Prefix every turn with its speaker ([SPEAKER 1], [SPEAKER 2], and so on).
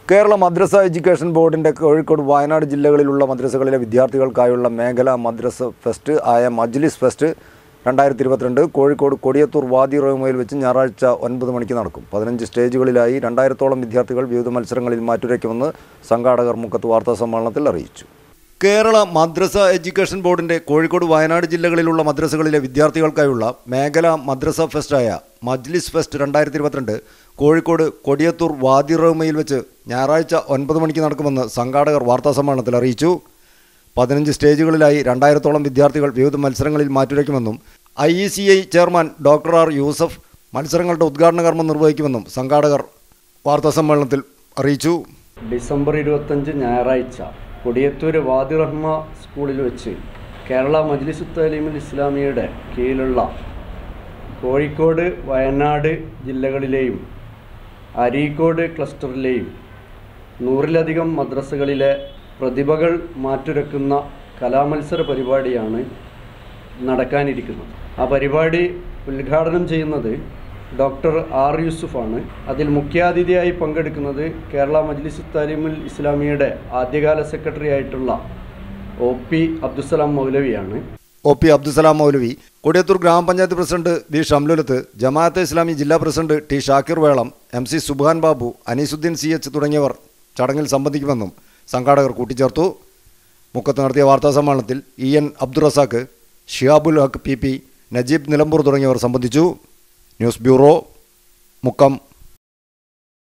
[SPEAKER 1] കേരള മദ്രസ education ബോർഡിൻ്റെ കോഴിക്കോട് വയനാട് ജില്ലകളിലുള്ള മദ്രസകളിലെ വിദ്യാർത്ഥികൾക്കായുള്ള മേഖല മദ്രസ fest ആയ മജ്ലിസ് ഫെസ്റ്റ് രണ്ടായിരത്തി ഇരുപത്തിരണ്ട് കോഴിക്കോട് കൊടിയത്തൂർ വാദി റോമയിൽ വെച്ച് ഞായറാഴ്ച ഒൻപത് മണിക്ക് നടക്കും പതിനഞ്ച് സ്റ്റേജുകളിലായി രണ്ടായിരത്തോളം വിദ്യാർത്ഥികൾ വിവിധ മത്സരങ്ങളിൽ മാറ്റുരയ്ക്കുമെന്ന് സംഘാടകർ മുക്കത്ത് വാർത്താ സമ്മേളനത്തിൽ അറിയിച്ചു കേരള മദ്രസ എഡ്യൂക്കേഷൻ ബോർഡിൻ്റെ കോഴിക്കോട് വയനാട് ജില്ലകളിലുള്ള മദ്രസകളിലെ വിദ്യാർത്ഥികൾക്കായുള്ള മേഖല മദ്രസ ഫെസ്റ്റായ മജ്ലിസ് ഫെസ്റ്റ് രണ്ടായിരത്തി ഇരുപത്തിരണ്ട് കോഴിക്കോട് കൊടിയത്തൂർ വാദി റഹ്മയിൽ വെച്ച് ഞായറാഴ്ച ഒൻപത് മണിക്ക് നടക്കുമെന്ന് സംഘാടകർ വാർത്താസമ്മേളനത്തിൽ അറിയിച്ചു പതിനഞ്ച് സ്റ്റേജുകളിലായി രണ്ടായിരത്തോളം വിദ്യാർത്ഥികൾ വിവിധ മത്സരങ്ങളിൽ മാറ്റുരയ്ക്കുമെന്നും I E C I chairman doctor R Yusuf മത്സരങ്ങളുടെ ഉദ്ഘാടന കർമ്മം നിർവഹിക്കുമെന്നും സംഘാടകർ വാർത്താസമ്മേളനത്തിൽ അറിയിച്ചു
[SPEAKER 2] ഡിസംബർ ഇരുപത്തഞ്ച് ഞായറാഴ്ച കൊടിയത്തൂർ വാദി റഹ്മ സ്കൂളിൽ വെച്ച് കേരള മജ്ലിസ് തലീമുൽ ഇസ്ലാമിയുടെ കീഴിലുള്ള കോഴിക്കോട് വയനാട് ജില്ലകളിലെയും അരീക്കോട് ക്ലസ്റ്ററിലെയും നൂറിലധികം മദ്രസകളിലെ പ്രതിഭകൾ മാറ്റുരക്കുന്ന കലാമത്സര പരിപാടിയാണ് നടക്കാനിരിക്കുന്നത് ആ പരിപാടി ഉദ്ഘാടനം ചെയ്യുന്നത് ഡോക്ടർ ആർ യൂസുഫാണ് അതിൽ മുഖ്യാതിഥിയായി പങ്കെടുക്കുന്നത് കേരള മജ്ലിസ് താലിമുൽ ഇസ്ലാമിയുടെ ആദ്യകാല സെക്രട്ടറി ആയിട്ടുള്ള ഒ പി അബ്ദുസലാം മൗലവിയാണ്
[SPEAKER 1] ഒ പി അബ്ദുസലാം മൗലവി കൊടിയത്തൂർ ഗ്രാമപഞ്ചായത്ത് പ്രസിഡന്റ് വി ഷംലുലത്ത് ജമാഅത്തെ ഇസ്ലാമി ജില്ലാ president T Shakir Velam M C Suban Babu Aneesuddin C H തുടങ്ങിയവർ ചടങ്ങിൽ സംബന്ധിക്കുമെന്നും സംഘാടകർ കൂട്ടിച്ചേർത്തു മുക്കത്ത് നടത്തിയ വാർത്താ സമ്മേളനത്തിൽ E N Abdurazak Shiyabul Haq P P Najeeb Nilambur തുടങ്ങിയവർ സംബന്ധിച്ചു ന്യൂസ് ബ്യൂറോ മുക്കം